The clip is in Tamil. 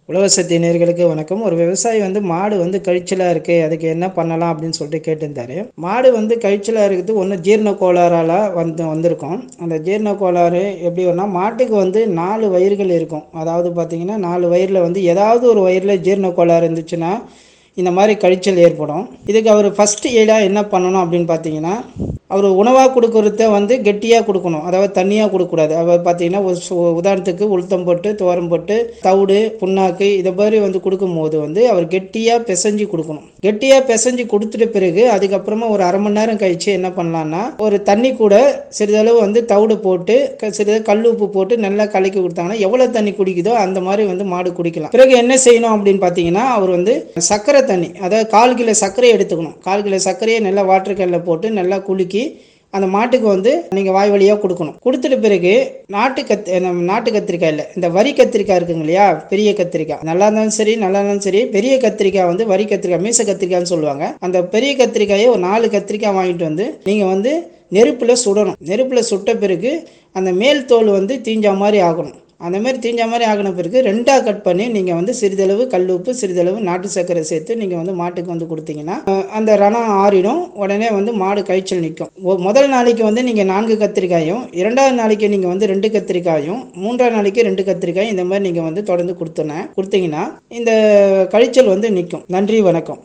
உலகசக்தி நேர்களுக்கு வணக்கம் ஒரு விவசாயி வந்து மாடு வந்து கழிச்சலாக இருக்குது அதுக்கு என்ன பண்ணலாம் அப்படின்னு சொல்லிட்டு கேட்டிருந்தாரு மாடு வந்து கழிச்சலாக இருக்குது ஒன்று ஜீரண கோளாறால் வந்து வந்திருக்கும் அந்த ஜீரண கோளாறு எப்படி வரும்னா மாட்டுக்கு வந்து நாலு வயிறுகள் இருக்கும் அதாவது பார்த்தீங்கன்னா நாலு வயிறில் வந்து ஏதாவது ஒரு வயிறில் ஜீரண கோளாறு இருந்துச்சுன்னா இந்த மாதிரி கழிச்சல் ஏற்படும் இதுக்கு அவர் ஃபஸ்ட்டு எய்டாக என்ன பண்ணணும் அப்படின்னு பார்த்தீங்கன்னா அவர் உணவாக கொடுக்குறத வந்து கெட்டியாக கொடுக்கணும் அதாவது தண்ணியாக கொடுக்கக்கூடாது அவர் பார்த்தீங்கன்னா ஒரு சு- உதாரணத்துக்கு உளுத்தம் போட்டு துவரம் போட்டு தவிடு புண்ணாக்கு இதை மாதிரி வந்து கொடுக்கும்போது வந்து அவர் கெட்டியாக பிசைஞ்சு கொடுக்கணும் கெட்டியாக பிசைஞ்சு கொடுத்துட்ட பிறகு அதுக்கப்புறமா ஒரு அரை மணி நேரம் கழிச்சு என்ன பண்ணலான்னா ஒரு தண்ணி கூட சிறிதளவு வந்து தவிடு போட்டு க- சிறிது கல் உப்பு போட்டு நல்லா கலக்கி கொடுத்தாங்கன்னா எவ்வளோ தண்ணி குடிக்குதோ அந்த மாதிரி வந்து மாடு குடிக்கலாம் பிறகு என்ன செய்யணும் அப்படின்னு பார்த்தீங்கன்னா அவர் வந்து சர்க்கரை தண்ணி அதாவது கால் கிலோ சர்க்கரையை எடுத்துக்கணும் கால் கிலோ சர்க்கரையை நல்லா வாட்டர் கேனில் போட்டு நல்லா குலுக்கி அந்த மாட்டுக்கு வந்து நீங்கள் வாய் வழியாக கொடுக்கணும் கொடுத்துட்ட பிறகு நாட்டு கத் நம்ம நாட்டு கத்திரிக்காய் இல்லை இந்த வரி கத்திரிக்காய் இருக்குங்க இல்லையா பெரிய கத்திரிக்காய் நல்லா இருந்தாலும் சரி நல்லா இருந்தாலும் சரி பெரிய கத்திரிக்காய் வந்து வரி கத்திரிக்காய் மீச கத்திரிக்காய்னு சொல்லுவாங்க அந்த பெரிய கத்திரிக்காயை ஒரு நாலு கத்திரிக்காய் வாங்கிட்டு வந்து நீங்கள் வந்து நெருப்பில் சுடணும் நெருப்பில் சுட்ட பிறகு அந்த மேல் தோல் வந்து தீஞ்ச மாதிரி ஆகணும் அந்த மாதிரி தீஞ்ச மாதிரி ஆகின பிறகு ரெண்டாக கட் பண்ணி நீங்கள் வந்து சிறிதளவு கல் உப்பு சிறிதளவு நாட்டு சர்க்கரை சேர்த்து நீங்கள் வந்து மாட்டுக்கு வந்து கொடுத்தீங்கன்னா அஹ், அந்த ரணம் ஆறிடும் உடனே வந்து மாடு காய்ச்சல் நிற்கும் முதல் நாளைக்கு வந்து நீங்கள் நான்கு கத்திரிக்காயும் இரண்டாவது நாளைக்கு நீங்கள் வந்து ரெண்டு கத்திரிக்காயும் மூன்றாவது நாளைக்கு ரெண்டு கத்திரிக்காயும் இந்த மாதிரி நீங்கள் வந்து தொடர்ந்து கொடுத்தன கொடுத்தீங்கன்னா இந்த கழிச்சல் வந்து நிற்கும் நன்றி வணக்கம்